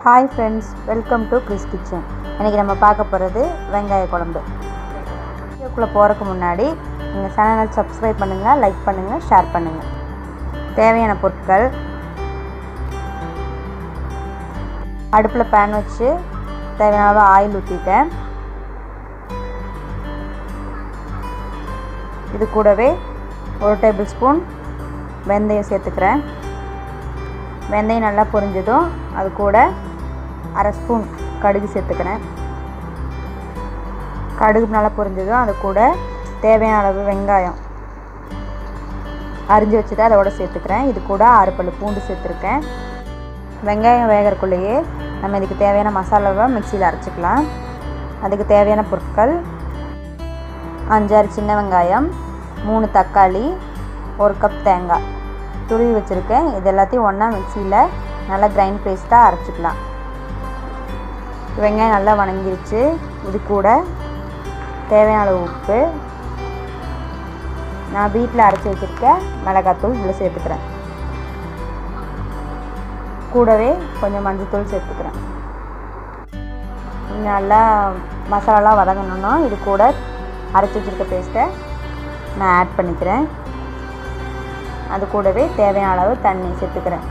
hi friends welcome to Chris kitchen இன்றைக்கி நம்ம பார்க்க போகிறது வெங்காய குழம்பு வீடியோக்குள்ளே போகிறதுக்கு முன்னாடி நீங்கள் சேனலை சப்ஸ்கிரைப் பண்ணுங்கள் லைக் பண்ணுங்கள் ஷேர் பண்ணுங்கள் தேவையான பொருட்கள் அடுப்பில் பேன் வச்சு தேவையான அளவு ஆயில் ஊற்றிட்டேன் இது கூடவே ஒரு டேபிள் ஸ்பூன் வெந்தயம் சேர்த்துக்கிறேன் வெந்தயம் நல்லா பொரிஞ்சதும் அது கூட அரை ஸ்பூன் கடுகு சேர்த்துக்கிறேன் கடுகு நல்லா பொரிஞ்சதும் அது கூட தேவையான அளவு வெங்காயம் அரிஞ்சு வச்சுட்டு அதோட சேர்த்துக்கிறேன் இது கூட ஆறு பல்லு பூண்டு சேர்த்துருக்கேன் வெங்காயம் வேகிறக்குள்ளேயே நம்ம இதுக்கு தேவையான மசாலாவை மிக்சியில் அரைச்சிக்கலாம் அதுக்கு தேவையான பொருட்கள் அஞ்சாறு சின்ன வெங்காயம் மூணு தக்காளி ஒரு கப் தேங்காய் துருவி வச்சுருக்கேன் இது எல்லாத்தையும் ஒன்றா மிக்சியில் நல்லா கிரைண்ட் பேஸ்ட்டாக அரைச்சிக்கலாம் வெங்காயம் நல்லா வணங்கிருச்சு இது கூட தேவையான அளவு உப்பு நான் வீட்டில் அரைச்சி வச்சுருக்க மிளகாத்தூள் இதில் சேர்த்துக்கிறேன் கூடவே கொஞ்சம் மஞ்சள்தூள் சேர்த்துக்கிறேன் நல்லா மசாலாலாம் வதங்கணுன்னா இது கூட அரைச்சி வச்சுருக்க பேஸ்ட்டை நான் ஆட் பண்ணிக்கிறேன் அது கூடவே தேவையான அளவு தண்ணி சேர்த்துக்கிறேன்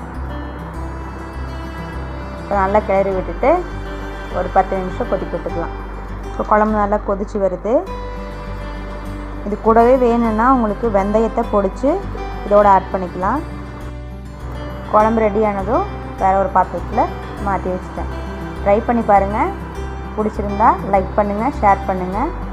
இப்போ நல்லா கிளறி விட்டுட்டு ஒரு பத்து நிமிஷம் கொதிக்க விட்டுக்கலாம் இப்போ குழம்பு நல்லா கொதிச்சு வருது இது கூடவே வேணும்னா உங்களுக்கு வெந்தயத்தை பொடிச்சு இதோட ஆட் பண்ணிக்கலாம் குழம்பு ரெடி ஆனதும் வேறு ஒரு பாத்திரத்தில் மாற்றி வச்சுட்டேன் ட்ரை பண்ணி பாருங்கள் பிடிச்சிருந்தா லைக் பண்ணுங்கள் ஷேர் பண்ணுங்கள்